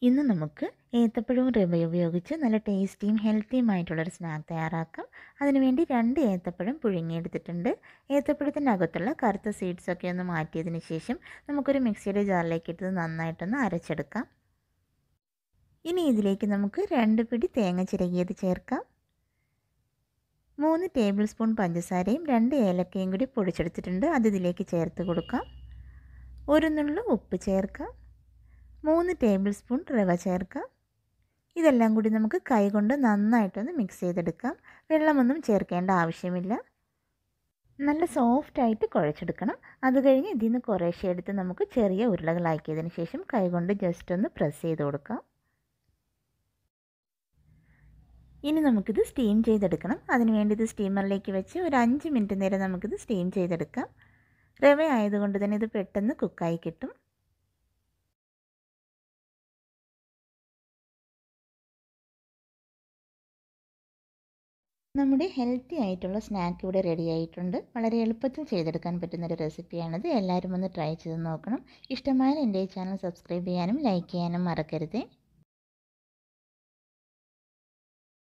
ഇന്ന് നമുക്ക് ഏത്തപ്പഴവും റവയും ഉപയോഗിച്ച് നല്ല ടേസ്റ്റിയും ഹെൽത്തിയും ആയിട്ടുള്ളൊരു സ്നാക്ക് തയ്യാറാക്കാം അതിനുവേണ്ടി രണ്ട് ഏത്തപ്പഴം പുഴുങ്ങിയെടുത്തിട്ടുണ്ട് ഏത്തപ്പഴത്തിൻ്റെ അകത്തുള്ള കറുത്ത സീഡ്സൊക്കെ ഒന്ന് മാറ്റിയതിന് ശേഷം നമുക്കൊരു മിക്സിയുടെ ജാറിലേക്ക് ഇട്ട് നന്നായിട്ടൊന്ന് അരച്ചെടുക്കാം ഇനി ഇതിലേക്ക് നമുക്ക് രണ്ട് പിടി തേങ്ങ ചിരകിയത് ചേർക്കാം മൂന്ന് ടേബിൾ സ്പൂൺ പഞ്ചസാരയും രണ്ട് ഏലക്കയും കൂടി പൊടിച്ചെടുത്തിട്ടുണ്ട് അത് ഇതിലേക്ക് ചേർത്ത് കൊടുക്കാം ഒരു നുള്ളു ഉപ്പ് ചേർക്കാം മൂന്ന് ടേബിൾ സ്പൂൺ റവ ചേർക്കാം ഇതെല്ലാം കൂടി നമുക്ക് കൈകൊണ്ട് നന്നായിട്ടൊന്ന് മിക്സ് ചെയ്തെടുക്കാം വെള്ളമൊന്നും ചേർക്കേണ്ട ആവശ്യമില്ല നല്ല സോഫ്റ്റായിട്ട് കുഴച്ചെടുക്കണം അത് കഴിഞ്ഞ് ഇതിൽ നിന്ന് കുറേശ്ശെ എടുത്ത് നമുക്ക് ചെറിയ ഉരുളകളാക്കിയതിന് ശേഷം കൈകൊണ്ട് ജസ്റ്റ് ഒന്ന് പ്രസ് ചെയ്ത് കൊടുക്കാം ഇനി നമുക്കിത് സ്റ്റീം ചെയ്തെടുക്കണം അതിനുവേണ്ടി ഇത് സ്റ്റീമറിലേക്ക് വെച്ച് ഒരു അഞ്ച് മിനിറ്റ് നേരം നമുക്കിത് സ്റ്റീം ചെയ്തെടുക്കാം റവ ആയതുകൊണ്ട് തന്നെ ഇത് പെട്ടെന്ന് കുക്കായി കിട്ടും നമ്മുടെ ഹെൽത്തി ആയിട്ടുള്ള സ്നാക്ക് ഇവിടെ റെഡി ആയിട്ടുണ്ട് വളരെ എളുപ്പത്തിൽ ചെയ്തെടുക്കാൻ പറ്റുന്ന ഒരു റെസിപ്പിയാണിത് എല്ലാവരും ഒന്ന് ട്രൈ ചെയ്ത് നോക്കണം ഇഷ്ടമായാൽ എൻ്റെ ചാനൽ സബ്സ്ക്രൈബ് ചെയ്യാനും ലൈക്ക് ചെയ്യാനും മറക്കരുതേ